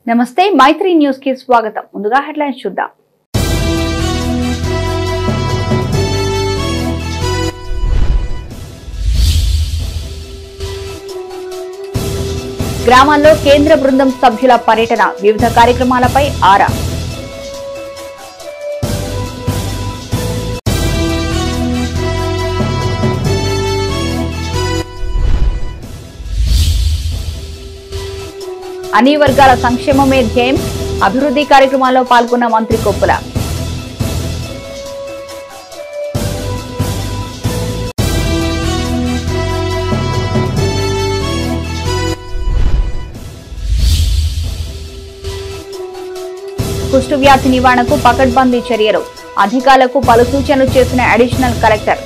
నమస్తే మైత్రి న్యూస్ కి స్వాగతం ముందుగా హెడ్లైన్స్ చూద్దాం గ్రామాల్లో కేంద్ర బృందం సభ్యుల పర్యటన వివిధ కార్యక్రమాలపై ఆరా అన్ని వర్గాల సంక్షేమమే ధ్యేయం అభివృద్ధి కార్యక్రమాల్లో పాల్గొన్న మంత్రి కొప్పుల కుష్టు వ్యాధి నివారణకు పకడ్బందీ చర్యలు అధికారులకు పలు సూచనలు చేసిన అడిషనల్ కలెక్టర్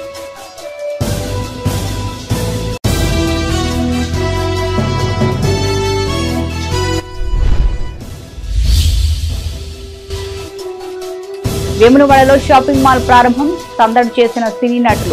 వేములవాడలో షాపింగ్ మాల్ ప్రారంభం సందడి చేసిన సినీ నటులు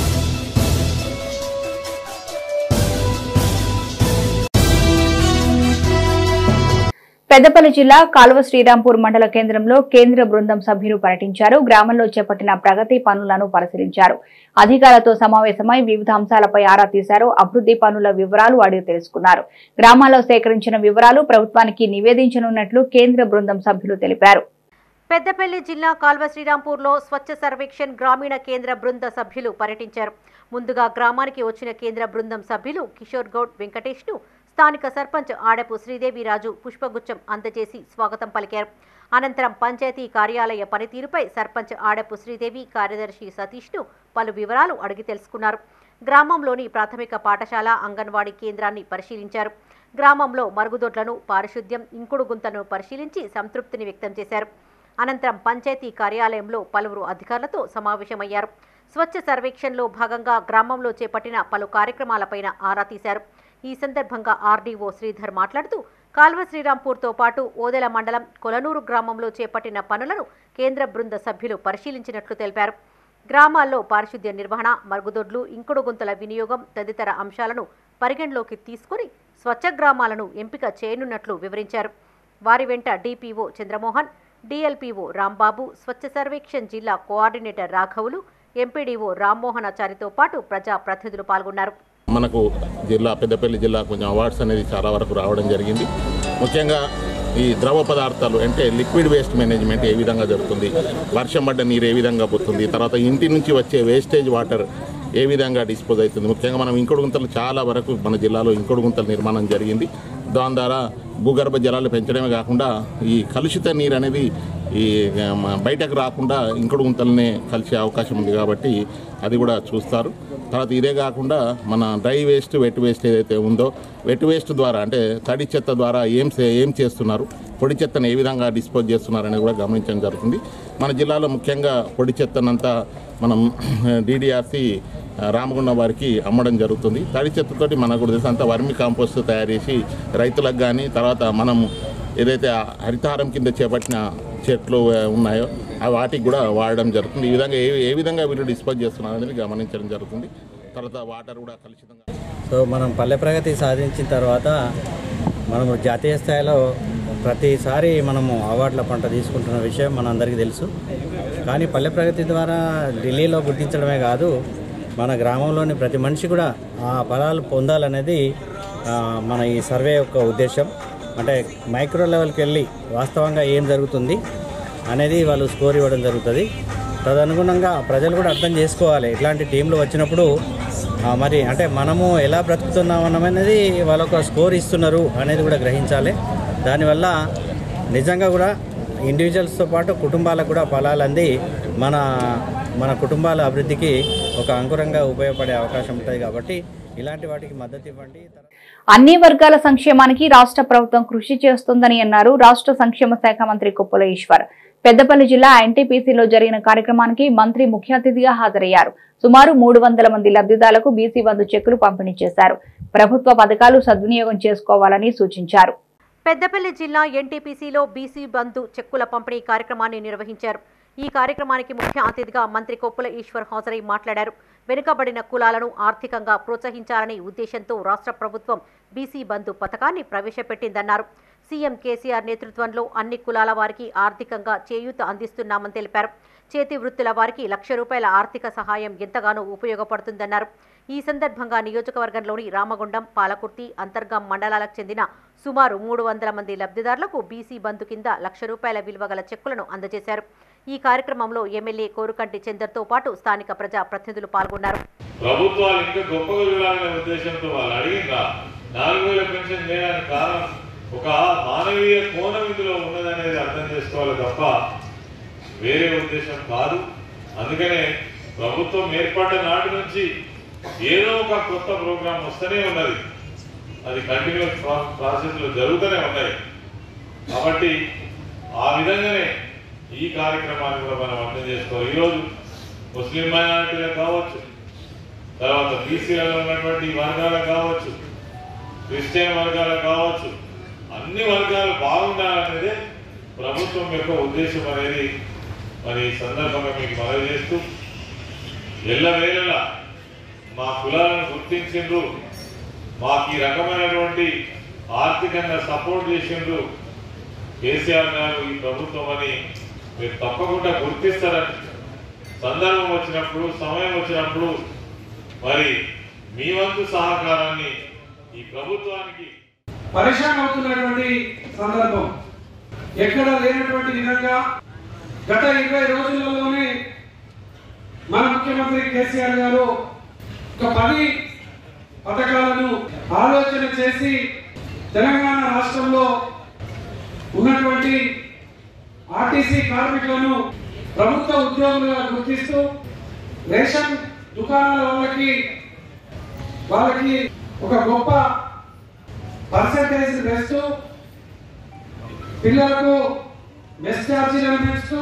పెద్దపల్లి జిల్లా కాలువ శ్రీరాంపూర్ మండల కేంద్రంలో కేంద్ర బృందం సభ్యులు పర్యటించారు గ్రామంలో చేపట్టిన ప్రగతి పనులను పరిశీలించారు అధికారులతో సమావేశమై వివిధ అంశాలపై ఆరా తీశారు అభివృద్ధి పనుల వివరాలు అడిగి తెలుసుకున్నారు గ్రామాల్లో సేకరించిన వివరాలు ప్రభుత్వానికి నివేదించనున్నట్లు కేంద్ర బృందం సభ్యులు తెలిపారు పెద్దపల్లి జిల్లా కాల్వ శ్రీరాంపూర్లో స్వచ్ఛ సర్వేక్షణ్ గ్రామీణ కేంద్ర బృంద సభ్యులు పర్యటించారు ముందుగా గ్రామానికి వచ్చిన కేంద్ర బృందం సభ్యులు కిషోర్ గౌడ్ వెంకటేష్ను స్థానిక సర్పంచ్ ఆడపు శ్రీదేవిరాజు పుష్పగుచ్చం అందజేసి స్వాగతం పలికారు అనంతరం పంచాయతీ కార్యాలయ పనితీరుపై సర్పంచ్ ఆడపు శ్రీదేవి కార్యదర్శి సతీష్ను పలు వివరాలు అడిగి తెలుసుకున్నారు గ్రామంలోని ప్రాథమిక పాఠశాల అంగన్వాడీ కేంద్రాన్ని పరిశీలించారు గ్రామంలో మరుగుదొడ్లను పారిశుద్ధ్యం ఇంకుడు గుంతను పరిశీలించి సంతృప్తిని వ్యక్తం చేశారు అనంతరం పంచాయతీ కార్యాలయంలో పలువురు అధికారులతో సమావేశమయ్యారు స్వచ్ఛ సర్వేక్షణలో భాగంగా గ్రామంలో చేపట్టిన పలు కార్యక్రమాలపైన ఆరా తీశారు ఈ సందర్భంగా ఆర్డీఓ శ్రీధర్ మాట్లాడుతూ కాల్వ శ్రీరాంపూర్తో పాటు ఓదెల మండలం కొలనూరు గ్రామంలో చేపట్టిన పనులను కేంద్ర బృంద సభ్యులు పరిశీలించినట్లు తెలిపారు గ్రామాల్లో పారిశుద్ధ్య నిర్వహణ మరుగుదొడ్లు ఇంకుడు గుంతల వినియోగం తదితర అంశాలను పరిగణలోకి తీసుకుని స్వచ్ఛ గ్రామాలను ఎంపిక చేయనున్నట్లు వివరించారు వారి వెంట డిపిఓ చంద్రమోహన్ డిఎల్పిఓ రాంబాబు స్వచ్ఛ సర్వేక్షణ్ జిల్లా కోఆర్డినేటర్ రాఘవులు ఎంపీడీఓ రామ్మోహనాచారితో పాటు ప్రజా ప్రతినిధులు పాల్గొన్నారు మనకు జిల్లా పెద్దపల్లి జిల్లా కొంచెం అవార్డ్స్ అనేది చాలా వరకు రావడం జరిగింది ముఖ్యంగా ఈ ద్రవ పదార్థాలు అంటే లిక్విడ్ వేస్ట్ మేనేజ్మెంట్ ఏ విధంగా జరుగుతుంది వర్షం పడ్డ నీరు ఏ విధంగా పోతుంది తర్వాత ఇంటి నుంచి వచ్చే వేస్టేజ్ వాటర్ ఏ విధంగా డిస్పోజ్ అవుతుంది ముఖ్యంగా మనం ఇంకుడు గుంతలు చాలా వరకు మన జిల్లాలో ఇంకుడు గుంతల నిర్మాణం జరిగింది దాని ద్వారా భూగర్భ జలాలు పెంచడమే కాకుండా ఈ కలుషిత నీరు అనేది ఈ మ, బయటకు రాకుండా ఇంకుడు గుంతలనే కలిసే అవకాశం ఉంది కాబట్టి అది కూడా చూస్తారు తర్వాత ఇదే కాకుండా మన డ్రై వేస్ట్ వెట్ వేస్ట్ ఏదైతే ఉందో వెట్ వేస్ట్ ద్వారా అంటే తడి చెత్త ద్వారా ఏం చే- ఏం చేస్తున్నారు పొడి చెత్తను ఏ విధంగా డిస్పోజ్ చేస్తున్నారు అనేది కూడా గమనించడం జరుగుతుంది మన జిల్లాలో ముఖ్యంగా పొడి చెత్తనంతా మనం డిడిఆర్సి రామగుండం వారికి అమ్మడం జరుగుతుంది తడి చెత్తతోటి మనకు కూడా తెలుసు అంతా వర్మి కాంపోస్ట్ తయారు చేసి రైతులకు కానీ తర్వాత మనం ఏదైతే ఆ హరితహారం కింద చేపట్టిన చెట్లు ఆ, ఉన్నాయో ఆ వాటికి కూడా వాడడం జరుగుతుంది ఈ విధంగా ఏ ఏ విధంగా వీళ్ళు డిస్పోజ్ చేస్తున్నారు అనేది గమనించడం జరుగుతుంది తర్వాత వాటర్ కూడా కలుషితంగా సో మనం పల్లె ప్రగతి సాధించిన తర్వాత మనము జాతీయ స్థాయిలో ప్రతిసారి మనము అవార్డుల పంట తీసుకుంటున్న విషయం మనందరికీ తెలుసు కానీ పల్లె ప్రగతి ద్వారా ఢిల్లీలో గుర్తించడమే కాదు మన గ్రామంలోని ప్రతి మనిషి కూడా ఆ ఫలాలు పొందాలనేది ఆ, మన ఈ సర్వే యొక్క ఉద్దేశం అంటే మైక్రో లెవెల్కి వెళ్ళి వాస్తవంగా ఏం జరుగుతుంది అనేది వాళ్ళు స్కోర్ ఇవ్వడం జరుగుతుంది తదనుగుణంగా ప్రజలు కూడా అర్థం చేసుకోవాలి ఇట్లాంటి టీంలు వచ్చినప్పుడు ఆ, మరి అంటే మనము ఎలా బ్రతుకుతున్నాం అన్నది వాళ్ళొక స్కోర్ ఇస్తున్నారు అనేది కూడా గ్రహించాలి దానివల్ల నిజంగా కూడా ఇండివిజువల్స్తో పాటు కుటుంబాలకు కూడా ఫలాలు అంది మన మన కుటుంబాల అభివృద్ధికి ఒక అంకురంగా ఉపయోగపడే అవకాశం ఉంటుంది కాబట్టి ఇలాంటి వాటికి మద్దతు ఇవ్వండి అన్ని వర్గాల సంక్షేమానికి రాష్ట్ర ప్రభుత్వం కృషి చేస్తుందని అన్నారు రాష్ట్ర సంక్షేమ శాఖ మంత్రి కుప్పల ఈశ్వర్ పెద్దపల్లి జిల్లా ఎన్టీపీసీలో జరిగిన కార్యక్రమానికి మంత్రి ముఖ్య అతిథిగా హాజరయ్యారు సుమారు మూడు వందల మంది లబ్ధిదారులకు బీసీ బంధు చెక్కులు పంపిణీ చేశారు ప్రభుత్వ పథకాలు సద్వినియోగం చేసుకోవాలని సూచించారు పెద్దపల్లి జిల్లా ఎన్టీపీసీలో బీసీ బంధు చెక్కుల పంపిణీ కార్యక్రమాన్ని నిర్వహించారు ఈ కార్యక్రమానికి ముఖ్య అతిథిగా మంత్రి కొప్పుల ఈశ్వర్ హాజరై మాట్లాడారు వెనుకబడిన కులాలను ఆర్థికంగా ప్రోత్సహించాలనే ఉద్దేశంతో రాష్ట్ర ప్రభుత్వం బీసీ బంధు పథకాన్ని ప్రవేశపెట్టిందన్నారు సీఎం కేసీఆర్ నేతృత్వంలో అన్ని కులాల వారికి ఆర్థికంగా చేయూత అందిస్తున్నామని తెలిపారు చేతి వృత్తుల వారికి లక్ష రూపాయల ఆర్థిక సహాయం ఎంతగానో ఉపయోగపడుతుందన్నారు ఈ సందర్భంగా నియోజకవర్గంలోని రామగుండం పాలకుర్తి అంతర్గాం మండలాలకు చెందిన సుమారు మూడు వందల మంది లబ్ధిదారులకు బీసీ బంధు కింద లక్ష రూపాయల విలువ గల చెక్కులను అందజేశారు ఈ కార్యక్రమంలో ఎమ్మెల్యే కోరుకంటి చందర్తో పాటు స్థానిక ప్రజా ప్రతినిధులు పాల్గొన్నారు ప్రభుత్వాలు ఇంకా గొప్పగా చూడాలనే ఉద్దేశంతో వాళ్ళు అడిగిందా నాలుగు వేల పెన్షన్ చేయడానికి కారణం ఒక మానవీయ కోణం ఇందులో ఉన్నదనేది అర్థం చేసుకోవాలి తప్ప వేరే ఉద్దేశం కాదు అందుకనే ప్రభుత్వం ఏర్పడ్డ నాటి నుంచి ఏదో ఒక కొత్త ప్రోగ్రాం వస్తూనే ఉన్నది అది కంటిన్యూస్ ప్రాసెస్లో జరుగుతూనే ఉన్నాయి కాబట్టి ఆ విధంగానే ఈ కార్యక్రమాన్ని కూడా మనం అర్థం చేసుకోవాలి ఈరోజు ముస్లిం మైనారిటీలకు కావచ్చు తర్వాత బీసీలలో ఉన్నటువంటి వర్గాలకు కావచ్చు క్రిస్టియన్ వర్గాలకు కావచ్చు అన్ని వర్గాలు బాగుండాలనేదే ప్రభుత్వం యొక్క ఉద్దేశం అనేది మరి ఈ సందర్భంగా మీకు మనవి చేస్తూ ఎల్లవేళలా మా కులాలను గుర్తించిండ్రు మాకు ఈ రకమైనటువంటి ఆర్థికంగా సపోర్ట్ చేసిండ్రు కేసీఆర్ గారు ఈ ప్రభుత్వం అని మీరు తప్పకుండా గుర్తిస్తారని సందర్భం వచ్చినప్పుడు సమయం వచ్చినప్పుడు మరి మీ వంతు సహకారాన్ని ఈ ప్రభుత్వానికి పరిశాన్ అవుతున్నటువంటి సందర్భం ఎక్కడ లేనటువంటి విధంగా గత ఇరవై రోజులలోనే మన ముఖ్యమంత్రి కేసీఆర్ గారు ఒక పది పథకాలను ఆలోచన చేసి తెలంగాణ రాష్ట్రంలో ఉన్నటువంటి ఆర్టీసీ కార్మికులను ప్రభుత్వ ఉద్యోగులుగా గుర్తిస్తూ రేషన్ దుకాణాల వాళ్ళకి వాళ్ళకి ఒక గొప్ప పర్సంటేజ్ వేస్తూ పిల్లలకు మెస్ ఛార్జీలను పెంచుతూ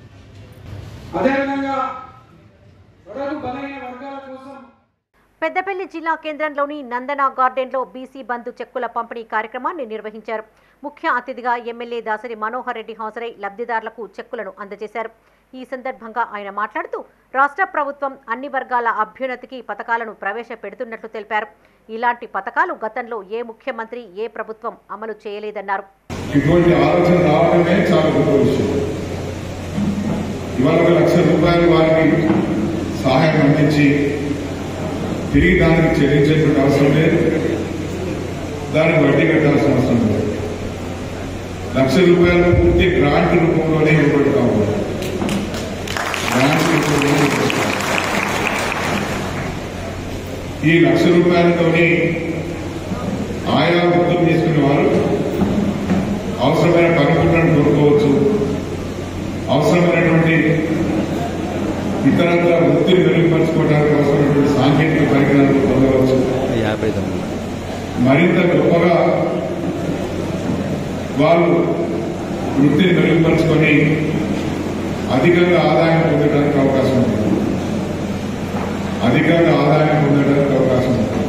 అదేవిధంగా బడుగు బలైన వర్గాల కోసం పెద్దపల్లి జిల్లా కేంద్రంలోని నందన గార్డెన్లో బీసీ బంధు చెక్కుల పంపిణీ కార్యక్రమాన్ని నిర్వహించారు ముఖ్య అతిథిగా ఎమ్మెల్యే దాసరి మనోహర్ రెడ్డి హాజరై లబ్ధిదారులకు చెక్కులను అందజేశారు ఈ సందర్భంగా ఆయన మాట్లాడుతూ రాష్ట్ర ప్రభుత్వం అన్ని వర్గాల అభ్యున్నతికి పథకాలను ప్రవేశపెడుతున్నట్లు తెలిపారు ఇలాంటి పథకాలు గతంలో ఏ ముఖ్యమంత్రి ఏ ప్రభుత్వం అమలు చేయలేదన్నారు ఇటువంటి ఆలోచన రావడమే చాలా గొప్ప విషయం ఇవాళ ఒక లక్ష రూపాయలు వారికి సహాయం అందించి తిరిగి దానికి చెల్లించేటువంటి అవసరం లేదు దానికి వడ్డీ కట్టాల్సిన అవసరం లేదు లక్ష రూపాయలు పూర్తి గ్రాంట్ రూపంలోనే ఇవ్వబడి కావాలి గ్రాంట్ రూపంలోనే ఇవ్వబడి కావాలి. ఈ లక్ష రూపాయలతోని ఆయా వృత్తులు తీసుకునే వారు అవసరమైన పనిముట్లను కొనుక్కోవచ్చు అవసరమైనటువంటి ఇతరత్ర వృత్తిని మెరుగుపరచుకోవడానికి అవసరమైనటువంటి సాంకేతిక పరిజ్ఞానాలు పొందవచ్చు యాభై తొమ్మిది మరింత గొప్పగా వాళ్ళు వృత్తిని మెరుగుపరుచుకొని అధికంగా ఆదాయం పొందడానికి అవకాశం ఉంటుంది అధికంగా ఆదాయం పొందడానికి అవకాశం ఉంటుంది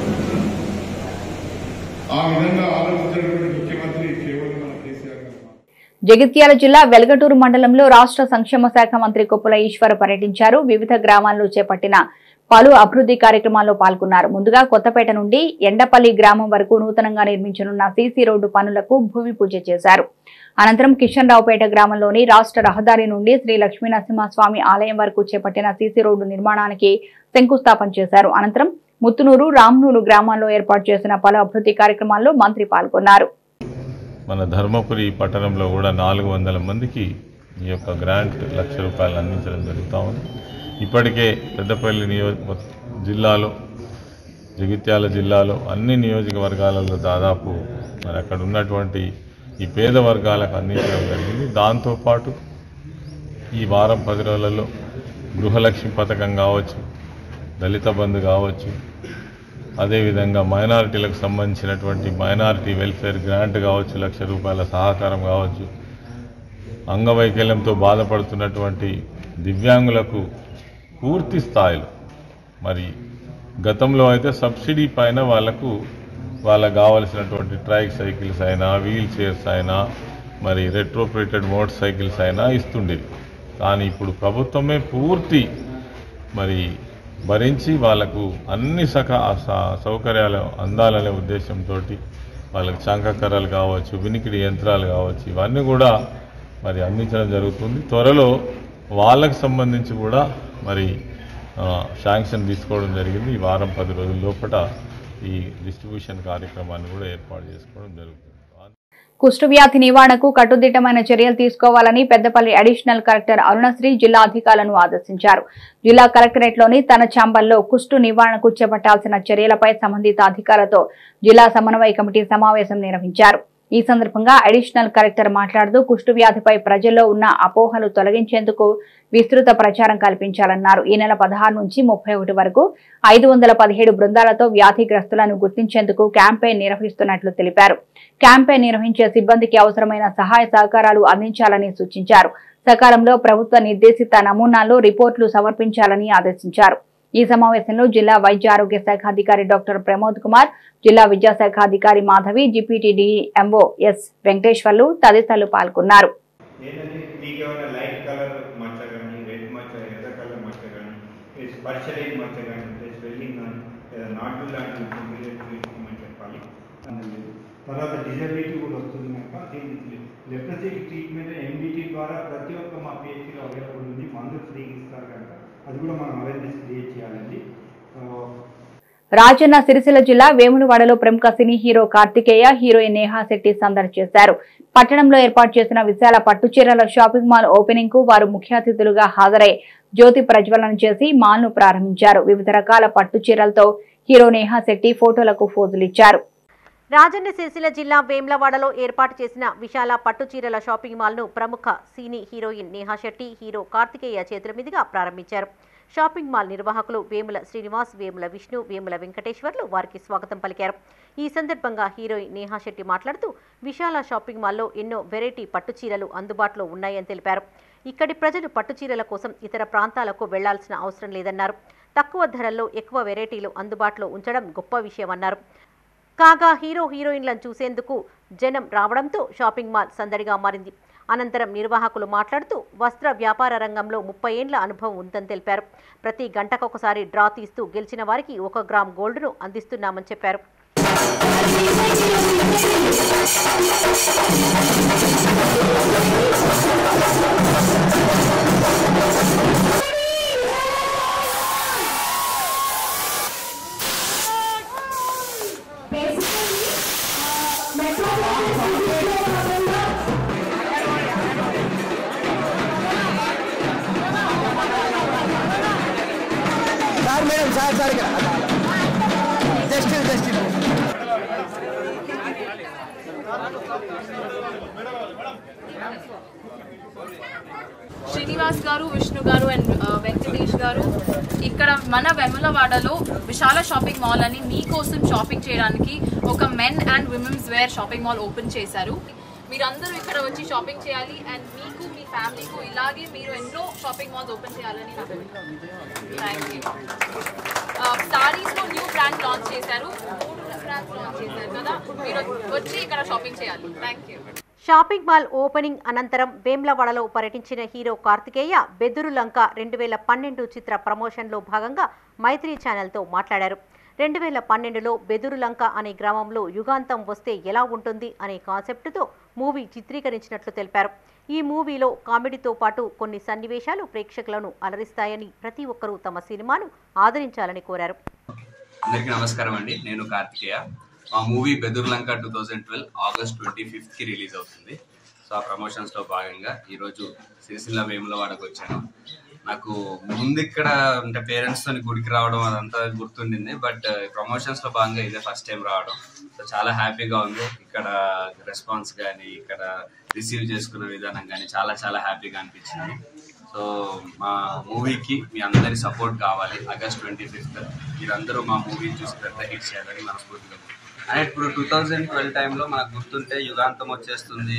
ఆ విధంగా ఆలోచించినటువంటి ముఖ్యమంత్రి కేవలం మన కేసీఆర్ గారు మాత్రమే. జగిత్యాల జిల్లా వెలగటూరు మండలంలో రాష్ట్ర సంక్షేమ శాఖ మంత్రి కొప్పుల ఈశ్వర్ పర్యటించారు వివిధ గ్రామాల్లో చేపట్టిన పలు అభివృద్ధి కార్యక్రమాల్లో పాల్గొన్నారు ముందుగా కొత్తపేట నుండి ఎండపల్లి గ్రామం వరకు నూతనంగా నిర్మించనున్న సీసీ రోడ్డు పనులకు భూమి పూజ చేశారు అనంతరం కిషన్ రావుపేట గ్రామంలోని రాష్ట్ర రహదారి నుండి శ్రీ లక్ష్మీ నరసింహస్వామి ఆలయం వరకు చేపట్టిన సీసీ రోడ్డు నిర్మాణానికి శంకుస్థాపన చేశారు అనంతరం ముత్తునూరు రామ్నూరు గ్రామాల్లో ఏర్పాటు చేసిన పలు అభివృద్ధి కార్యక్రమాల్లో మంత్రి పాల్గొన్నారు మన ధర్మపురి పట్టణంలో కూడా నాలుగు వందల మందికి ఈ యొక్క గ్రాంట్ లక్ష రూపాయలు అందించడం జరుగుతూ ఉంది ఇప్పటికే పెద్దపల్లి నియోజక జిల్లాలో జగిత్యాల జిల్లాలో అన్ని నియోజకవర్గాలలో దాదాపు మరి అక్కడ ఉన్నటువంటి ఈ పేద వర్గాలకు అందించడం జరిగింది దాంతోపాటు ఈ వారం పది రోజులలో గృహలక్ష్మి పథకం కావచ్చు దళిత బంధు కావచ్చు అదేవిధంగా మైనారిటీలకు సంబంధించినటువంటి మైనారిటీ వెల్ఫేర్ గ్రాంట్ కావచ్చు లక్ష రూపాయల సహకారం కావచ్చు అంగవైకల్యంతో బాధపడుతున్నటువంటి దివ్యాంగులకు పూర్తి స్థాయిలో మరి గతంలో అయితే సబ్సిడీ పైన వాళ్ళకు వాళ్ళకు కావలసినటువంటి ట్రైక్ సైకిల్స్ అయినా వీల్ చైర్స్ అయినా మరి రెట్రోపరేటెడ్ మోటార్ సైకిల్స్ అయినా ఇస్తుండేది కానీ ఇప్పుడు ప్రభుత్వమే పూర్తి మరి భరించి వాళ్లకు అన్ని సక స- సౌకర్యాలు అందాలనే ఉద్దేశంతో వాళ్ళకి చంకకర్రలు కావచ్చు వినికిడి యంత్రాలు కావచ్చు ఇవన్నీ కూడా మరి అందించడం జరుగుతుంది త్వరలో వాళ్ళకి సంబంధించి కూడా మరి ఆ, శాంక్షన్ తీసుకోవడం జరిగింది ఈ వారం పది రోజుల లోపల ఈ డిస్ట్రిబ్యూషన్ కార్యక్రమాన్ని కూడా ఏర్పాటు చేసుకోవడం జరుగుతుంది కుష్టు వ్యాధి నివారణకు కట్టుదిట్టమైన చర్యలు తీసుకోవాలని పెద్దపల్లి అడిషనల్ కలెక్టర్ అరుణశ్రీ జిల్లా అధికారులను ఆదేశించారు జిల్లా కలెక్టరేట్లోని తన చాంబర్లో కుష్టు నివారణకు చేపట్టాల్సిన చర్యలపై సంబంధిత అధికారులతో జిల్లా సమన్వయ కమిటీ సమావేశం నిర్వహించారు ఈ సందర్భంగా అడిషనల్ కలెక్టర్ మాట్లాడుతూ కుష్టు వ్యాధిపై ప్రజల్లో ఉన్న అపోహలు తొలగించేందుకు విస్తృత ప్రచారం కల్పించాలన్నారు ఈ నెల పదహారు నుంచి ముప్పై ఒకటి వరకు ఐదు వందల పదిహేడు బృందాలతో వ్యాధిగ్రస్తులను గుర్తించేందుకు క్యాంపెయిన్ నిర్వహిస్తున్నట్లు తెలిపారు క్యాంపెయిన్ నిర్వహించే సిబ్బందికి అవసరమైన సహాయ సహకారాలు అందించాలని సూచించారు సకాలంలో ప్రభుత్వ నిర్దేశిత నమూనాల్లో రిపోర్టులు సమర్పించాలని ఆదేశించారు ఈ సమావేశంలో జిల్లా వైద్య ఆరోగ్య శాఖ అధికారి డాక్టర్ ప్రమోద్ కుమార్ జిల్లా విద్యాశాఖ అధికారి Madhavi deputy MO S Venkateswarlu తదితరులు పాల్గొన్నారు ఏంటంటే మీకు ఏమైనా లైట్ కలర్ మచ్చ కానీ రెడ్ మచ్చ ఎర్ర కలర్ మచ్చ కానీ స్పర్శ లేని మచ్చ కానీ స్వెల్లింగ్ కానీ లేదా నాటు లాంటి చూపించమని చెప్పాలి అందులో తర్వాత డిజబిలిటీ కూడా వస్తుంది కనుక దీనికి లెప్రసీకి ట్రీట్మెంట్ ఎంబీటీ ద్వారా ప్రతి ఒక్క మా పిహెచ్లో అవైలబుల్ ఉంది మందులు ఫ్రీగా ఇస్తారు కనుక అది కూడా మనం అవేర్నెస్ క్రియేట్ చేయాలండి ఆ, రాజన్న సిరిసిల్ల జిల్లా వేములవాడలో ప్రముఖ cine hero Kartikeya heroine Neha Shetty సందడి చేశారు పట్టణంలో ఏర్పాటు చేసిన విశాల పట్టుచీరల షాపింగ్ మాల్ ఓపెనింగ్ కు వారు ముఖ్య అతిథులుగా హాజరై జ్యోతి ప్రజ్వలన చేసి మాల్ ను ప్రారంభించారు వివిధ రకాల పట్టు చీరలతో హీరో నేహా శెట్టి ఫోటోలకు ఫోజులిచ్చారు రాజన్న సిరిసిల్ల జిల్లా వేమ్లవాడలో ఏర్పాటు చేసిన విశాల పట్టు చీరల షాపింగ్ మాల్ను ప్రముఖ cine heroine Neha Shetty hero Kartikeya చేతుల మీదుగా ప్రారంభించారు షాపింగ్ మాల్ నిర్వాహకులు వేముల శ్రీనివాస్ వేముల విష్ణు వేముల వెంకటేశ్వర్లు వారికి స్వాగతం పలికారు ఈ సందర్భంగా హీరోయిన్ నేహా శెట్టి మాట్లాడుతూ విశాల షాపింగ్ మాల్లో ఎన్నో వెరైటీ పట్టు చీరలు అందుబాటులో ఉన్నాయని తెలిపారు ఇక్కడి ప్రజలు పట్టు చీరల కోసం ఇతర ప్రాంతాలకు వెళ్లాల్సిన అవసరం లేదన్నారు తక్కువ ధరల్లో ఎక్కువ వెరైటీలు అందుబాటులో ఉంచడం గొప్ప విషయమన్నారు కాగా హీరో హీరోయిన్లను చూసేందుకు జనం రావడంతో షాపింగ్ మాల్ సందడిగా మారింది అనంతరం నిర్వాహకులు మాట్లాడుతూ వస్త్ర వ్యాపార రంగంలో ముప్పై ఏండ్ల అనుభవం ఉందని తెలిపారు ప్రతి గంటకొకసారి డ్రా తీస్తూ గెలిచిన వారికి ఒక గ్రామ్ గోల్డ్ను అందిస్తున్నామని చెప్పారు శ్రీనివాస్ గారు విష్ణు గారు అండ్ వెంకటేష్ గారు ఇక్కడ మన వెములవాడలో విశాల షాపింగ్ మాల్ అని మీకోసం షాపింగ్ చేయడానికి ఒక men and womens wear shopping mall open చేశారు మీరందరూ ఇక్కడ వచ్చి షాపింగ్ చేయాలి అండ్ మీకు మీ ఫ్యామిలీకు ఇలాగే మీరు ఎన్నో షాపింగ్ మాల్స్ ఓపెన్ చేయాలని నాకు థ్యాంక్ యూ సారీస్లో న్యూ బ్రాండ్ లాంచ్ చేశారు మూడు బ్రాండ్స్ లాంచ్ చేశారు కదా మీరు వచ్చి ఇక్కడ షాపింగ్ చేయాలి thank you shopping mall opening అనంతరం వేమ్లవాడలో పర్యటించిన హీరో కార్తికేయ బెదురు లంక రెండు వేల పన్నెండు చిత్ర ప్రమోషన్లో భాగంగా మైత్రి ఛానల్తో మాట్లాడారు రెండు వేల పన్నెండులో బెదురు లంక అనే గ్రామంలో యుగాంతం వస్తే ఎలా ఉంటుంది అనే కాన్సెప్టుతో మూవీ చిత్రీకరించినట్లు తెలిపారు ఈ మూవీలో కామెడీతో పాటు కొన్ని సన్నివేశాలు ప్రేక్షకులను అలరిస్తాయని ప్రతి ఒక్కరూ తమ సినిమాను ఆదరించాలని కోరారు అందరికీ నమస్కారం అండి నేను కార్తికేయ మా movie Bedurulanka two thousand twelve August twenty ఫిఫ్త్కి రిలీజ్ అవుతుంది సో ఆ ప్రమోషన్స్లో భాగంగా ఈరోజు సిరిసిల్ల వేములవాడకు వచ్చాను నాకు ముందు ఇక్కడ అంటే పేరెంట్స్ తో గుడికి రావడం అదంతా గుర్తుండింది బట్ ప్రమోషన్స్ లో భాగంగా ఇదే ఫస్ట్ టైం రావడం సో చాలా హ్యాపీగా ఉంది ఇక్కడ రెస్పాన్స్ కానీ ఇక్కడ రిసీవ్ చేసుకున్న విధానం కానీ చాలా చాలా హ్యాపీగా అనిపించింది సో మా మూవీకి మీ అందరి సపోర్ట్ కావాలి ఆగస్ట్ ట్వంటీ ఫిఫ్త్ మీరందరూ మా మూవీ చూసి పెద్ద హిట్ చేయాలని మనస్ఫూర్తిగా అండ్ ఇప్పుడు టూ థౌజండ్ ట్వెల్వ్ టైంలో మనకు గుర్తుంటే యుగాంతం వచ్చేస్తుంది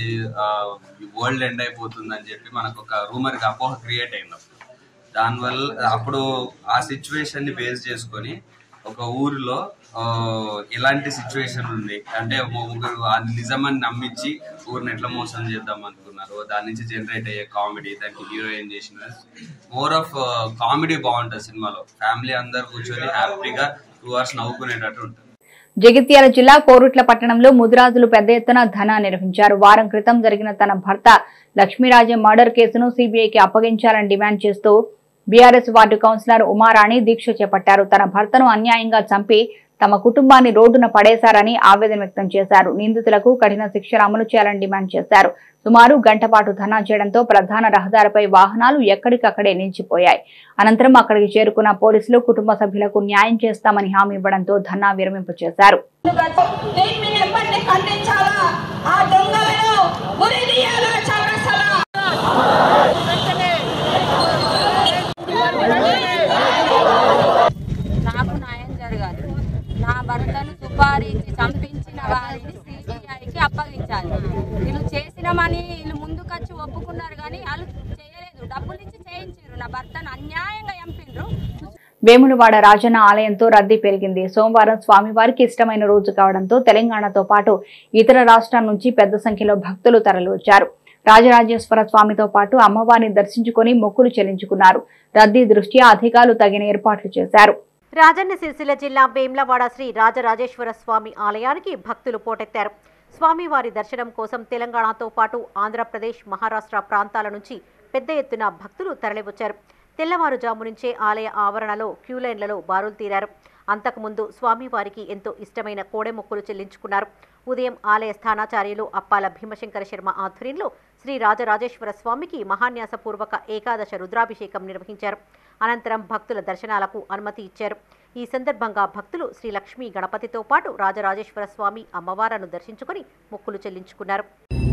వరల్డ్ ఎండ్ అయిపోతుంది అని చెప్పి మనకు ఒక రూమర్ అపోహ క్రియేట్ అయింది అప్పుడు దానివల్ల అప్పుడు ఆ సిచ్యువేషన్ ని బేస్ చేసుకొని ఒక ఊరిలో ఆ, ఇలాంటి సిచ్యువేషన్ ఉంది అంటే ముగ్గురు అది నిజమని నమ్మించి ఊరిని ఎట్లా మోసం చేద్దాం అనుకున్నారు దాని నుంచి జనరేట్ అయ్యే కామెడీ దానికి హీరో ఏం చేసిన మోర్ ఆఫ్ కామెడీ బాగుంటుంది సినిమాలో ఫ్యామిలీ అందరు కూర్చొని హ్యాపీగా టూ అవర్స్ నవ్వుకునేటట్టు ఉంటుంది జగిత్యాల జిల్లా కోరుట్ల పట్టణంలో ముదిరాజులు పెద్ద ఎత్తున ధనా నిర్వహించారు వారం క్రితం జరిగిన తన భర్త లక్ష్మీరాజే మర్డర్ కేసును సీబీఐకి అప్పగించాలని డిమాండ్ చేస్తూ బీఆర్ఎస్ వార్డు కౌన్సిలర్ ఉమారాణి దీక్ష చేపట్టారు తన భర్తను అన్యాయంగా చంపి తమ కుటుంబాన్ని రోడ్డున పడేశారని ఆవేదన వ్యక్తం చేశారు నిందితులకు కఠిన శిక్ష అమలు చేయాలని డిమాండ్ చేశారు సుమారు గంట పాటు ధర్నా చేయడంతో ప్రధాన రహదారిపై వాహనాలు ఎక్కడికక్కడే నిలిచిపోయాయి అనంతరం అక్కడికి చేరుకున్న పోలీసులు కుటుంబ సభ్యులకు న్యాయం చేస్తామని హామీ ఇవ్వడంతో ధర్నా విరమింపు చేశారు ఖండించాలా ఆ దొంగలను ఉరిదీయాలా చౌరసలా నాకు న్యాయం జరగాలి నా భర్తను సుపారీ ఇచ్చి చంపించిన వారిని సిబిఐకి అప్పగించాలి వీళ్ళు చేసినామని వీళ్ళు ముందుకొచ్చి ఒప్పుకున్నారు కానీ వాళ్ళు చేయలేదు డబ్బులు ఇచ్చి చేయించారు నా భర్తను అన్యాయంగా చంపిండ్రు వేములవాడ రాజన్న ఆలయంతో రద్దీ పెరిగింది సోమవారం స్వామివారికి ఇష్టమైన రోజు కావడంతో తెలంగాణతో పాటు ఇతర రాష్ట్రాల నుంచి పెద్ద సంఖ్యలో భక్తులు తరలివచ్చారు రాజరాజేశ్వర స్వామితో పాటు అమ్మవారిని దర్శించుకుని మొక్కులు చెల్లించుకున్నారు రద్దీ దృష్ట్యా అధికారులు తగిన ఏర్పాట్లు చేశారు రాజన్న సిరిసిల్ల జిల్లా వేమ్లవాడ శ్రీ రాజరాజేశ్వర స్వామి ఆలయానికి భక్తులు పోటెత్తారు స్వామివారి దర్శనం కోసం తెలంగాణతో పాటు ఆంధ్రప్రదేశ్ మహారాష్ట్ర ప్రాంతాల నుంచి పెద్ద ఎత్తున భక్తులు తరలివచ్చారు తెల్లవారుజాము నుంచే ఆలయ ఆవరణలో క్యూలైన్లలో బారులు తీరారు అంతకుముందు స్వామివారికి ఎంతో ఇష్టమైన కోడె మొక్కులు చెల్లించుకున్నారు ఉదయం ఆలయ స్థానాచార్యులు అప్పాల భీమశంకర శర్మ ఆధ్వర్యంలో శ్రీ రాజరాజేశ్వర స్వామికి మహాన్యాసపూర్వక ఏకాదశ రుద్రాభిషేకం నిర్వహించారు అనంతరం భక్తుల దర్శనాలకు అనుమతి ఇచ్చారు ఈ సందర్భంగా భక్తులు శ్రీ లక్ష్మీ గణపతితో పాటు రాజరాజేశ్వర స్వామి అమ్మవారను దర్శించుకుని మొక్కులు చెల్లించుకున్నారు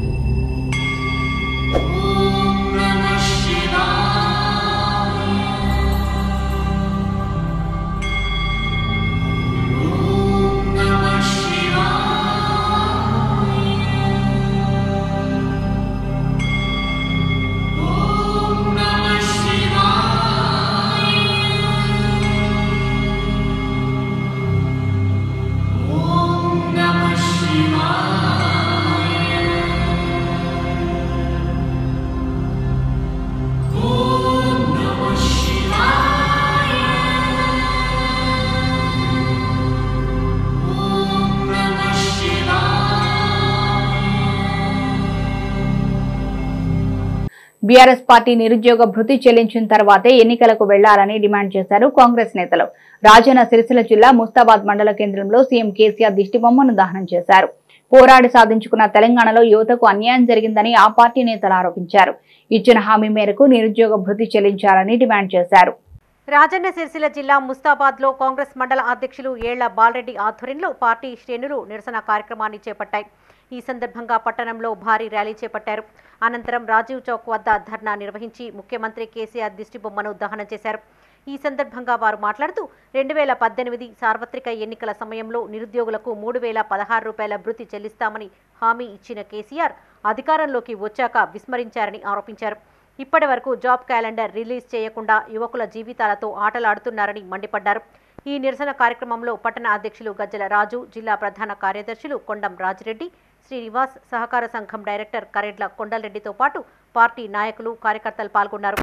బీఆర్ఎస్ పార్టీ నిరుద్యోగ భృతి చెల్లించిన తర్వాతే ఎన్నికలకు వెళ్లాలని డిమాండ్ చేశారు కాంగ్రెస్ నేతలు రాజన్న సిరిసిల్ల జిల్లా ముస్తాబాద్ మండల కేంద్రంలో సీఎం కేసీఆర్ దిష్టిబొమ్మను దహనం చేశారు పోరాడి సాధించుకున్న తెలంగాణలో యువతకు అన్యాయం జరిగిందని ఆ పార్టీ నేతలు ఆరోపించారు ఇచ్చిన హామీ మేరకు నిరుద్యోగ భృతి చెల్లించాలని డిమాండ్ చేశారు రాజన్న సిరిసిల్ల జిల్లా ముస్తాబాద్లో కాంగ్రెస్ మండల అధ్యక్షులు ఏళ్ల బాలరెడ్డి ఆధ్వర్యంలో పార్టీ శ్రేణులు నిరసన కార్యక్రమాన్ని చేపట్టాయి ఈ సందర్భంగా పట్టణంలో భారీ ర్యాలీ చేపట్టారు అనంతరం రాజీవ్ చౌక్ వద్ద ధర్నా నిర్వహించి ముఖ్యమంత్రి కేసీఆర్ దిష్టిబొమ్మను దహనం చేశారు ఈ సందర్భంగా వారు మాట్లాడుతూ రెండు వేల పద్దెనిమిది సార్వత్రిక ఎన్నికల సమయంలో నిరుద్యోగులకు మూడు వేల పదహారు రూపాయల భృతి చెల్లిస్తామని హామీ ఇచ్చిన కేసీఆర్ అధికారంలోకి వచ్చాక విస్మరించారని ఆరోపించారు ఇప్పటి వరకు జాబ్ క్యాలెండర్ రిలీజ్ చేయకుండా యువకుల జీవితాలతో ఆటలాడుతున్నారని మండిపడ్డారు ఈ నిరసన కార్యక్రమంలో పట్టణ అధ్యక్షులు గజ్జల రాజు జిల్లా ప్రధాన కార్యదర్శులు కొండం రాజిరెడ్డి శ్రీనివాస్ సహకార సంఘం డైరెక్టర్ కరెడ్ల కొండలరెడ్డితో పాటు పార్టీ నాయకులు కార్యకర్తలు పాల్గొన్నారు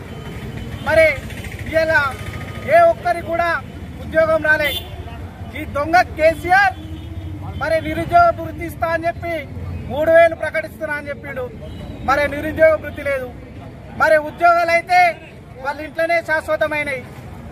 మరి ఇలా ఏ ఒక్కరికి కూడా ఉద్యోగం రాలే ఈ దొంగ కేసీఆర్ మరి నిరుద్యోగ వృత్తి ఇస్తా అని చెప్పి మూడు వేలు ప్రకటిస్తున్నా అని చెప్పిండు మరి నిరుద్యోగ వృత్తి లేదు మరి ఉద్యోగాలు అయితే వాళ్ళ ఇంట్లోనే శాశ్వతమైనవి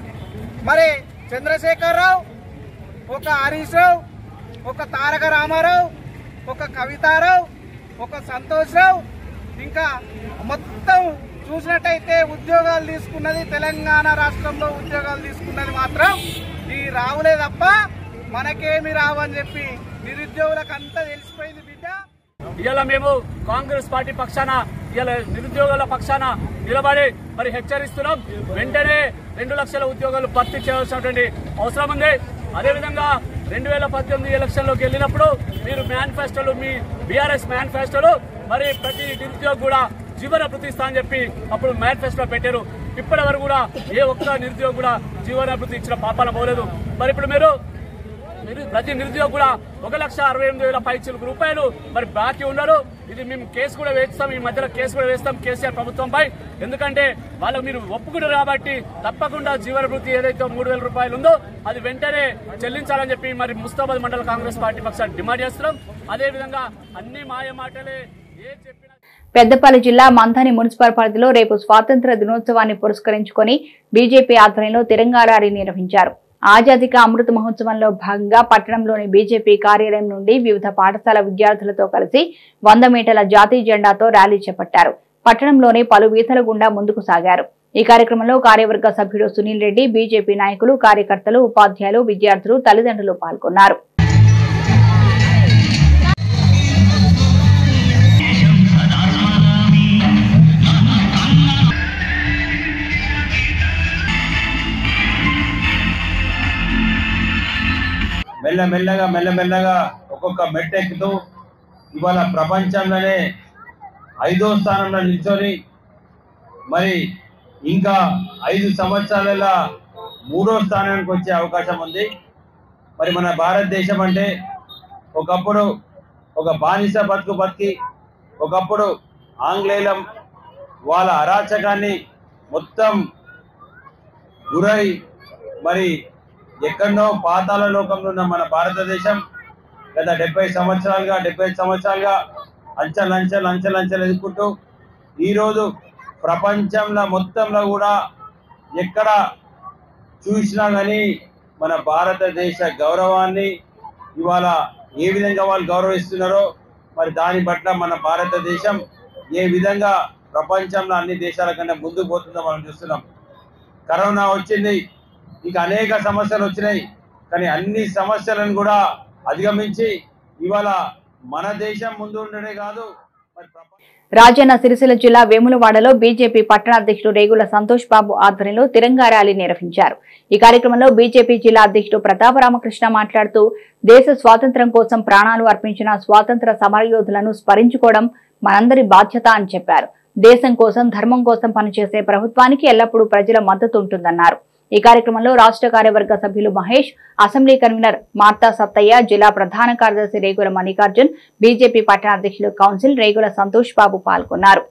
మరి చంద్రశేఖరరావు ఒక హరీష్ రావు ఒక తారక రామారావు ఒక కవితారావు ఒక సంతోష్ రావు ఇంకా మొత్తం చూసినట్టయితే ఉద్యోగాలు తీసుకున్నది తెలంగాణ రాష్ట్రంలో ఉద్యోగాలు తీసుకున్నది మాత్రం ఈ రావులే తప్ప మనకేమి రావని చెప్పి నిరుద్యోగులకు అంతా తెలిసిపోయింది బిడ్డ ఇవాళ మేము కాంగ్రెస్ పార్టీ పక్షాన ఇవాళ నిరుద్యోగుల పక్షాన నిలబడి మరి హెచ్చరిస్తున్నాం వెంటనే రెండు లక్షల ఉద్యోగాలు భర్తీ చేయాల్సినటువంటి అవసరం ఉంది అదేవిధంగా రెండు వేల పద్దెనిమిది ఎలక్షన్లోకి వెళ్ళినప్పుడు మీరు మేనిఫెస్టోలు మీ బీఆర్ఎస్ మేనిఫెస్టోలు మరి ప్రతి నిరుద్యోగి కూడా జీవన భృతిస్తా అని చెప్పి అప్పుడు మేనిఫెస్టో పెట్టారు ఇప్పటి వరకు కూడా ఏ ఒక్క నిరుద్యోగి కూడా జీవన భృతి ఇచ్చిన పాపాన పోలేదు మరి ఇప్పుడు మీరు నిరు- ప్రతి నిరుద్యోగి కూడా ఒక లక్ష అరవై ఎనిమిది వేల పైచలకు రూపాయలు మరి బాకీ ఉన్నారు ఇది మేము కేసు కూడా వేస్తాం ఈ మధ్యలో కేసు కూడా వేస్తాం కేసీఆర్ ప్రభుత్వంపై ఎందుకంటే వాళ్ళు మీరు ఒప్పుకున్నారు కాబట్టి తప్పకుండా జీవన వృత్తి ఏదైతే మూడు వేల రూపాయలు ఉందో అది వెంటనే చెల్లించాలని చెప్పి మరి ముస్తాబాద్ మండల కాంగ్రెస్ పార్టీ పక్షాన్ని డిమాండ్ చేస్తున్నాం అదేవిధంగా అన్ని మాయ మాటలే ఏ చెప్పినా పెద్దపల్లి జిల్లా మంథని మున్సిపల్ పరిధిలో రేపు స్వాతంత్ర దినోత్సవాన్ని పురస్కరించుకొని బీజేపీ ఆధ్వర్యంలో తిరంగా ర్యాలీ నిర్వహించారు ఆజాదీక అమృత మహోత్సవంలో భాగంగా పట్టణంలోని బీజేపీ కార్యాలయం నుండి వివిధ పాఠశాల విద్యార్థులతో కలిసి వంద మీటర్ల జాతీయ జెండాతో ర్యాలీ చేపట్టారు పట్టణంలోని పలు వీధుల గుండా ముందుకు సాగారు ఈ కార్యక్రమంలో కార్యవర్గ సభ్యుడు సునీల్ రెడ్డి బీజేపీ నాయకులు కార్యకర్తలు ఉపాధ్యాయులు విద్యార్థులు తల్లిదండ్రులు పాల్గొన్నారు మెల్లమెల్లగా మెల్లమెల్లగా ఒక్కొక్క మెట్టెక్కుతూ ఇవాళ ప్రపంచంలోనే ఐదో స్థానంలో నిల్చొని మరి ఇంకా ఐదు సంవత్సరాల మూడో స్థానానికి వచ్చే అవకాశం ఉంది మరి మన భారతదేశం అంటే ఒకప్పుడు ఒక బానిస బతుకు బతికి ఒకప్పుడు ఆంగ్లేయుల వాళ్ళ అరాచకాన్ని మొత్తం గురై మరి ఎక్కడో పాతాల లోకంలో ఉన్న మన భారతదేశం గత డెబ్బై సంవత్సరాలుగా డెబ్బై సంవత్సరాలుగా అంచెలు అంచెలు అంచెలు అంచెలు ఎదుర్కొంటూ ఈరోజు ప్రపంచంలో మొత్తంలో కూడా ఎక్కడ చూసినా కానీ మన భారతదేశ గౌరవాన్ని ఇవాళ ఏ విధంగా వాళ్ళు గౌరవిస్తున్నారో మరి దాని పట్ల మన భారతదేశం ఏ విధంగా ప్రపంచంలో అన్ని దేశాల కన్నా ముందుకు పోతుందో మనం చూస్తున్నాం కరోనా వచ్చింది ఇంకా అనేక సమస్యలు వచ్చినాయి కానీ అన్ని సమస్యలను కూడా అధిగమించి ఇవాళ మన దేశం ముందు ఉండడే కాదు మరి ప్రపంచ రాజన్న సిరిసిల్ల జిల్లా వేములవాడలో బీజేపీ పట్టణ అధ్యక్షుడు రేగుల సంతోష్ బాబు ఆధ్వర్యంలో తిరంగా ర్యాలీ నిర్వహించారు ఈ కార్యక్రమంలో బీజేపీ జిల్లా అధ్యక్షుడు ప్రతాప రామకృష్ణ మాట్లాడుతూ దేశ స్వాతంత్ర్యం కోసం ప్రాణాలు అర్పించిన స్వాతంత్ర సమరయోధులను స్మరించుకోవడం మనందరి బాధ్యత అని చెప్పారు దేశం కోసం ధర్మం కోసం పనిచేసే ప్రభుత్వానికి ఎల్లప్పుడూ ప్రజల మద్దతు ఉంటుందన్నారు ఈ కార్యక్రమంలో రాష్ట్ర కార్యవర్గ సభ్యులు మహేష్ అసెంబ్లీ కన్వీనర్ మార్తా సత్తయ్య జిల్లా ప్రధాన కార్యదర్శి రేగుల మల్లికార్జున్ బీజేపీ పట్టణ అధ్యక్షులు కౌన్సిల్ రేగుల సంతోష్ బాబు పాల్గొన్నారు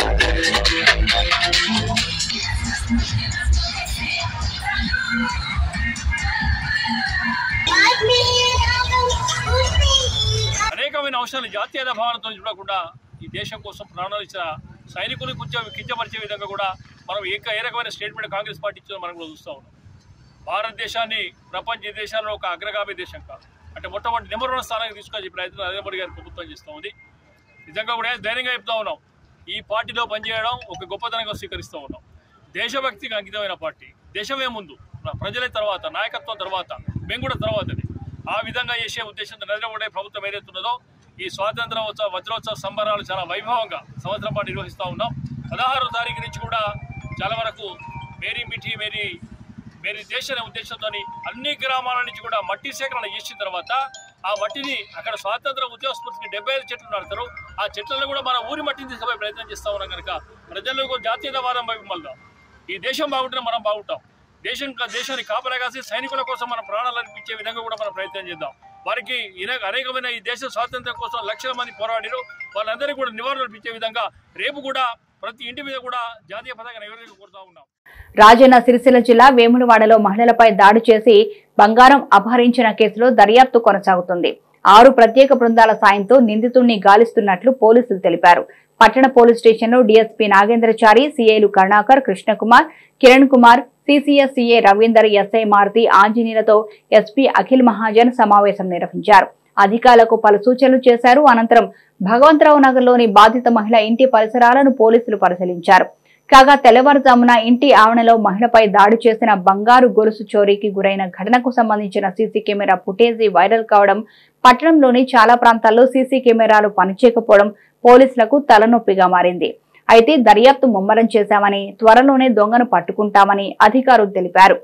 అనేకమైన అంశాలు జాతీయత భావనతో చూడకుండా ఈ దేశం కోసం ప్రాణాలు ఇచ్చిన సైనికులు కొంచెం కించపరిచే విధంగా కూడా మనం ఏక ఏ రకమైన స్టేట్మెంట్ కాంగ్రెస్ పార్టీ ఇచ్చిందో మనం కూడా చూస్తూ ఉన్నాం భారతదేశాన్ని ప్రపంచ దేశాల్లో ఒక అగ్రగామి దేశం కాదు అంటే మొట్టమొదటి నెంబర్ వన్ స్థానానికి తీసుకొచ్చే ప్రయత్నం నరేంద్ర మోడీ గారి ప్రభుత్వం చేస్తూ ఉంది నిజంగా కూడా ధైర్యంగా చెప్తా ఉన్నాం ఈ పార్టీలో పనిచేయడం ఒక గొప్పతనంగా స్వీకరిస్తూ ఉన్నాం దేశభక్తికి అంకితమైన పార్టీ దేశమే ముందు ప్రజలే తర్వాత నాయకత్వం తర్వాత మేము కూడా తర్వాతనే ఆ విధంగా చేసే ఉద్దేశంతో నరేంద్ర మోడీ ప్రభుత్వం ఏదైతున్నదో ఈ స్వాతంత్ర ఉత్సవ వజ్రోత్సవ సంబరాలు చాలా వైభవంగా సంవత్సరం పాటు నిర్వహిస్తూ ఉన్నాం పదహారో తారీఖు నుంచి కూడా చాలా వరకు మేరీ మిఠి మేరీ మేరీ దేశ అనే ఉద్దేశంతో అన్ని గ్రామాల నుంచి కూడా మట్టి సేకరణ చేసిన తర్వాత ఆ మట్టిని అక్కడ స్వాతంత్ర ఉద్యోగ స్ఫూర్తికి డెబ్బై ఐదు చెట్లు నడతారు ఆ చెట్లను కూడా మన ఊరి మట్టిని తీసుకుపోయే ప్రయత్నం చేస్తా ఉన్నాం కనుక ప్రజలకు జాతీయవాదం వైపు మళ్ళీ ఈ దేశం బాగుంటే మనం బాగుంటాం దేశం దేశాన్ని కాపలా కాసి సైనికుల కోసం మన ప్రాణాలు అర్పించే విధంగా కూడా మనం ప్రయత్నం చేద్దాం వారికి ఇన- అనేకమైన ఈ దేశ స్వాతంత్ర్యం కోసం లక్షల మంది పోరాడిరు వాళ్ళందరికీ కూడా నివారణ అర్పించే విధంగా రేపు కూడా ప్రతి ఇంటి మీద కూడా జాతీయ పతాకాన్ని ఎగరేసి కోరుతా ఉన్నాం రాజన్న సిరిసిల్ల జిల్లా వేములవాడలో మహిళలపై దాడి చేసి బంగారం అపహరించిన కేసులో దర్యాప్తు కొనసాగుతుంది ఆరు ప్రత్యేక బృందాల సాయంతో నిందితుడిని గాలిస్తున్నట్లు పోలీసులు తెలిపారు పట్టణ పోలీస్ స్టేషన్లో డీఎస్పీ నాగేంద్రచారి సీఐలు Karunakar Krishnakumar Kiran Kumar CCS CA Ravinder SI Maruthi ఆంజనేయులతో ఎస్పీ అఖిల్ మహాజన్ సమావేశం నిర్వహించారు అధికారులకు పలు సూచనలు చేశారు అనంతరం భగవంతరావు నగర్లోని బాధిత మహిళ ఇంటి పరిసరాలను పోలీసులు పరిశీలించారు కాగా తెల్లవారుజామున ఇంటి ఆవరణలో మహిళపై దాడి చేసిన బంగారు గొలుసు చోరీకి గురైన ఘటనకు సంబంధించిన సీసీ కెమెరా ఫుటేజీ వైరల్ కావడం పట్టణంలోని చాలా ప్రాంతాల్లో సీసీ కెమెరాలు పనిచేయకపోవడం పోలీసులకు తలనొప్పిగా మారింది అయితే దర్యాప్తు ముమ్మరం చేశామని త్వరలోనే దొంగను పట్టుకుంటామని అధికారులు తెలిపారు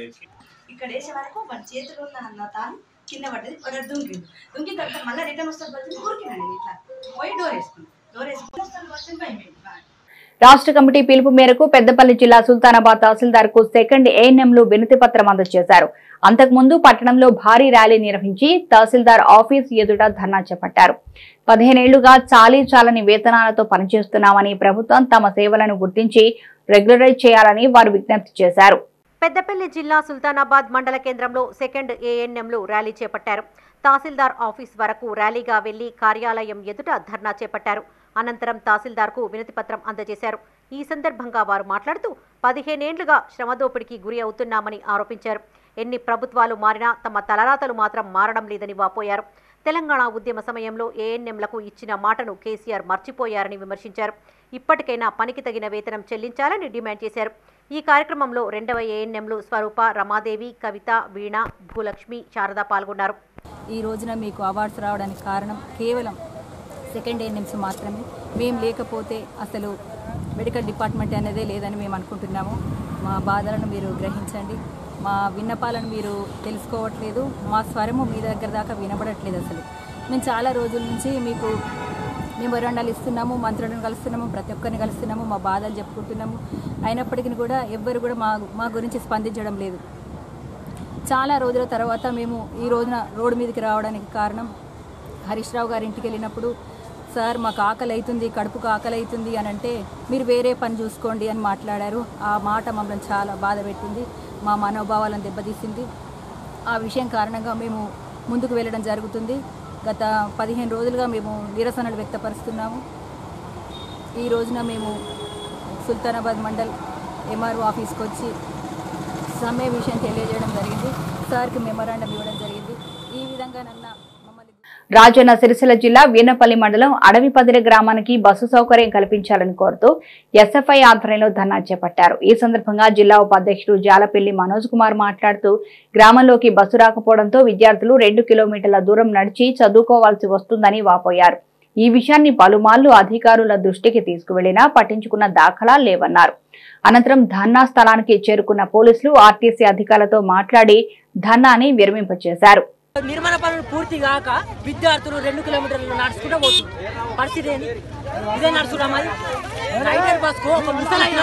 ఇక్కడ వేసే వరకు వాడి చేతిలో ఉన్న అన్న తాను కింద పడ్డది ఒక దుంకిండు దుంకిన తర్వాత మళ్ళీ రిటర్న్ వస్తుంది బస్సు ఊరికినండి ఇట్లా పోయి డోర్ వేసుకున్నాను డోర్ వేసుకుని వస్తాను బస్సు భయం రాష్ట్ర కమిటీ పిలుపు మేరకు పెద్దపల్లి జిల్లా సుల్తానాబాద్ తహసీల్దార్ కు సెకండ్ ఏఎన్ఎంలు వినతి పత్రం అందజేశారు అంతకుముందు పట్టణంలో భారీ ర్యాలీ నిర్వహించి తహసీల్దార్ ఆఫీస్ ఎదుట ధర్నా చేపట్టారు పదిహేనేళ్లుగా చాలీ చాలని వేతనాలతో పనిచేస్తున్నామని ప్రభుత్వం తమ సేవలను గుర్తించి రెగ్యులరైజ్ చేయాలని వారు విజ్ఞప్తి చేశారు పెద్దపల్లి జిల్లా సుల్తానాబాద్ మండల కేంద్రంలో సెకండ్ ఏఎన్ఎంలు ర్యాలీ చేపట్టారు తహసీల్దార్ ఆఫీస్ వరకు ర్యాలీగా వెళ్లి కార్యాలయం ఎదుట ధర్నా చేపట్టారు అనంతరం తహసీల్దార్కు వినతిపత్రం అందజేశారు ఈ సందర్భంగా వారు మాట్లాడుతూ పదిహేనేండ్లుగా శ్రమదోపిడికి గురి అవుతున్నామని ఆరోపించారు ఎన్ని ప్రభుత్వాలు మారినా తమ తలరాతలు మాత్రం మారడం లేదని వాపోయారు తెలంగాణ ఉద్యమ సమయంలో ఏఎన్ఎంలకు ఇచ్చిన మాటను కేసీఆర్ మర్చిపోయారని విమర్శించారు ఇప్పటికైనా పనికి తగిన వేతనం చెల్లించాలని డిమాండ్ చేశారు ఈ కార్యక్రమంలో రెండవ ఏఎన్ఎంలు స్వరూప రమాదేవి కవిత వీణ భూలక్ష్మి శారద పాల్గొన్నారు ఈ రోజున మీకు అవార్డ్స్ రావడానికి కారణం కేవలం సెకండ్ ఏఎన్ఎంస్ మాత్రమే మేము లేకపోతే అసలు మెడికల్ డిపార్ట్మెంట్ అనేదే లేదని మేము అనుకుంటున్నాము మా బాధలను మీరు గ్రహించండి మా విన్నపాలను మీరు తెలుసుకోవట్లేదు మా స్వరము మీ దగ్గర దాకా వినబడట్లేదు అసలు మేము చాలా రోజుల నుంచి మీకు మెమొరాండాలు ఇస్తున్నాము మంత్రులను కలుస్తున్నాము ప్రతి ఒక్కరిని కలుస్తున్నాము మా బాధలు చెప్పుకుంటున్నాము అయినప్పటికీ కూడా ఎవ్వరు కూడా మా మా గురించి స్పందించడం లేదు చాలా రోజుల తర్వాత మేము ఈ రోజున రోడ్డు మీదకి రావడానికి కారణం హరీష్ రావు గారి ఇంటికి వెళ్ళినప్పుడు సార్ మాకు ఆకలి అవుతుంది కడుపుకు ఆకలి అవుతుంది అని అంటే మీరు వేరే పని చూసుకోండి అని మాట్లాడారు ఆ మాట మమ్మల్ని చాలా బాధ పెట్టింది మా మనోభావాలను దెబ్బతీసింది ఆ విషయం కారణంగా మేము ముందుకు వెళ్ళడం జరుగుతుంది గత పదిహేను రోజులుగా మేము నిరసనలు వ్యక్తపరుస్తున్నాము ఈ రోజున మేము సుల్తానాబాద్ మండల్ ఎంఆర్ఓ ఆఫీస్కి వచ్చి సమ్మె విషయం తెలియజేయడం జరిగింది సార్కి మెమరాండం ఇవ్వడం జరిగింది ఈ విధంగా నన్న రాజన్న సిరిసిల్ల జిల్లా వీనపల్లి మండలం అడవిపదిరి గ్రామానికి బస్సు సౌకర్యం కల్పించాలని కోరుతూ ఎస్ఎఫ్ఐ ఆధ్వర్యంలో ధర్నా చేపట్టారు ఈ సందర్భంగా జిల్లా ఉపాధ్యక్షుడు జాలపల్లి మనోజ్ కుమార్ మాట్లాడుతూ గ్రామంలోకి బస్సు రాకపోవడంతో విద్యార్థులు రెండు కిలోమీటర్ల దూరం నడిచి చదువుకోవాల్సి వస్తుందని వాపోయారు ఈ విషయాన్ని పలుమార్లు అధికారుల దృష్టికి తీసుకువెళ్లినా పట్టించుకున్న దాఖలా లేవన్నారు అనంతరం ధర్నా స్థలానికి చేరుకున్న పోలీసులు ఆర్టీసీ అధికారులతో మాట్లాడి ధర్నాని విరమింపచేశారు నిర్మాణ పనులు పూర్తి కాక విద్యార్థులు రెండు కిలోమీటర్లు నడుచుకుంటూ పోతుంది పరిస్థితి ఏంది ఇదే నడుచుకుంటాం అది నైటర్ బస్ కు ఒక ముసలైన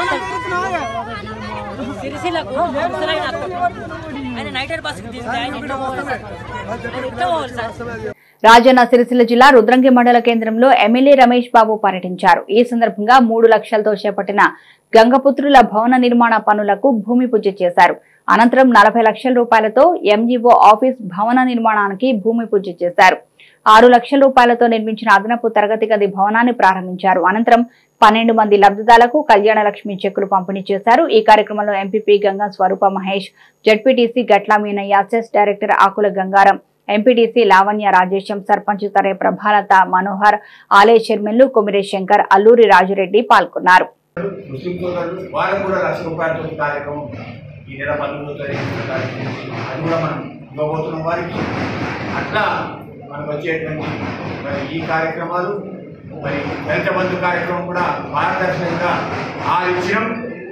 సిరిసిల్లకు ఒక ముసలైన వస్తాడు. ఆయన నైటర్ బస్ కి దిగితే ఆయన ఇంట్లో పోవాలి సార్ ఆయన ఇంట్లో పోవాలి సార్ రాజన్న సిరిసిల్ల జిల్లా రుద్రంగి మండల కేంద్రంలో ఎమ్మెల్యే రమేష్ బాబు పర్యటించారు ఈ సందర్భంగా మూడు లక్షలతో చేపట్టిన గంగపుత్రుల భవన నిర్మాణ పనులకు భూమి పూజ చేశారు అనంతరం నలభై లక్షల రూపాయలతో ఎంఈఓ ఆఫీస్ భవన నిర్మాణానికి భూమి పూజ చేశారు ఆరు లక్షల రూపాయలతో నిర్మించిన అదనపు తరగతి గది భవనాన్ని ప్రారంభించారు అనంతరం పన్నెండు మంది లబ్ధిదారులకు కళ్యాణ లక్ష్మి చెక్కులు పంపిణీ చేశారు ఈ కార్యక్రమంలో MPP Ganga Swarupa Mahesh ZPTC Gatla Meenaiah CESS director Akula Gangaram MPTC Lavanya Rajesham sarpanch Thare Prabhalatha Manohar ఆలయ చైర్మన్లు కొమిరే శంకర్ అల్లూరి రాజురెడ్డి పాల్గొన్నారు ముస్లిం సోదరులు వాళ్ళకు కూడా లక్ష రూపాయలతో కార్యక్రమం ఈ నెల పంతొమ్మిదో తారీఖు కార్యక్రమం అది కూడా మనం ఇవ్వబోతున్నాం వారికి అట్లా మనకు వచ్చేటువంటి మరి ఈ కార్యక్రమాలు మరి దళిత బంధు కార్యక్రమం కూడా పారదర్శకంగా ఆరు ఇచ్చినాం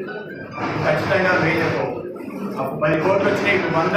ఖచ్చితంగా వేయకపో అప్పుడు పది కోట్లు వచ్చినాయి ఇప్పుడు వంద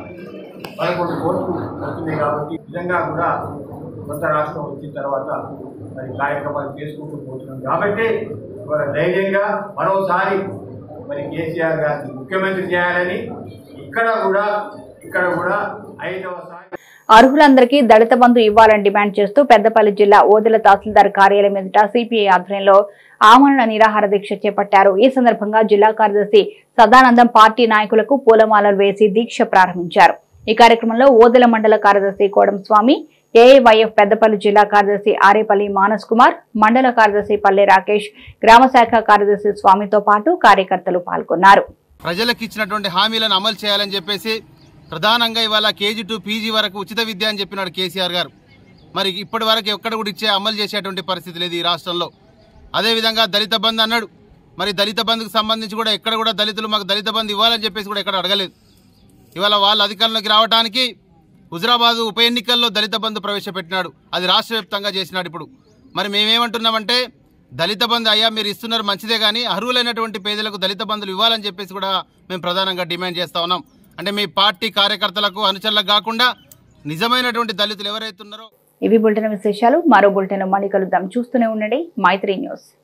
పదకొండు కోట్లు వస్తున్నాయి కాబట్టి ఈ విధంగా కూడా కొత్త రాష్ట్రం వచ్చిన తర్వాత మరి కార్యక్రమాలు చేసుకుంటూ పోతున్నాం కాబట్టి ఇవాళ ధైర్యంగా మరోసారి మరి కేసీఆర్ గారిని ముఖ్యమంత్రి చేయాలని ఇక్కడ కూడా ఇక్కడ కూడా ఐదవసారి అర్హులందరికీ దళిత బంధు ఇవ్వాలని డిమాండ్ చేస్తూ పెద్దపల్లి జిల్లా ఓదెల తహసీల్దార్ కార్యాలయం ఎదుట సిపిఐ ఆధ్వర్యంలో ఆమరణ నిరాహార దీక్ష చేపట్టారు ఈ సందర్భంగా జిల్లా కార్యదర్శి సదానందం పార్టీ నాయకులకు పూలమాలలు వేసి దీక్ష ప్రారంభించారు ఈ కార్యక్రమంలో ఓదెల మండల కార్యదర్శి కోడం స్వామి ఏఐవైఎఫ్ పెద్దపల్లి జిల్లా కార్యదర్శి ఆరేపల్లి మానస్ కుమార్ మండల కార్యదర్శి పల్లె రాకేష్ గ్రామ శాఖ కార్యదర్శి స్వామితో పాటు కార్యకర్తలు పాల్గొన్నారు ప్రజలకు ఇచ్చినటువంటి హామీలను అమలు చేయాలని చెప్పేసి ప్రధానంగా ఇవాళ కేజీ టు పీజీ వరకు ఉచిత విద్య అని చెప్పినాడు కేసీఆర్ గారు మరి ఇప్పటి వరకు ఎక్కడ కూడా ఇచ్చే అమలు చేసేటువంటి పరిస్థితి లేదు ఈ రాష్ట్రంలో అదేవిధంగా దళిత బంధు అన్నాడు మరి దళిత బంధుకు సంబంధించి కూడా ఎక్కడ కూడా దళితులు మాకు దళిత బంధు ఇవ్వాలని చెప్పేసి కూడా ఎక్కడ అడగలేదు ఇవాళ వాళ్ళ అధికారంలోకి రావడానికి హుజరాబాద్ ఉప ఎన్నికల్లో దళిత బంధు ప్రవేశపెట్టినాడు అది రాష్ట్ర వ్యాప్తంగా చేసినాడు ఇప్పుడు మరి మేమేమంటున్నామంటే దళిత బంధు అయ్యా మీరు ఇస్తున్నారు మంచిదే కానీ అర్హులైనటువంటి పేదలకు దళిత బంధులు ఇవ్వాలని చెప్పేసి కూడా మేము ప్రధానంగా డిమాండ్ చేస్తా ఉన్నాం అంటే మీ పార్టీ కార్యకర్తలకు అనుచరులకు కాకుండా నిజమైనటువంటి దళితులు ఎవరైతే ఉన్నారో ఇవి బులెటిన్ విశేషాలు మరో బులెటిన్ మళ్ళీ కలుద్దాం చూస్తూనే ఉండండి మైత్రి న్యూస్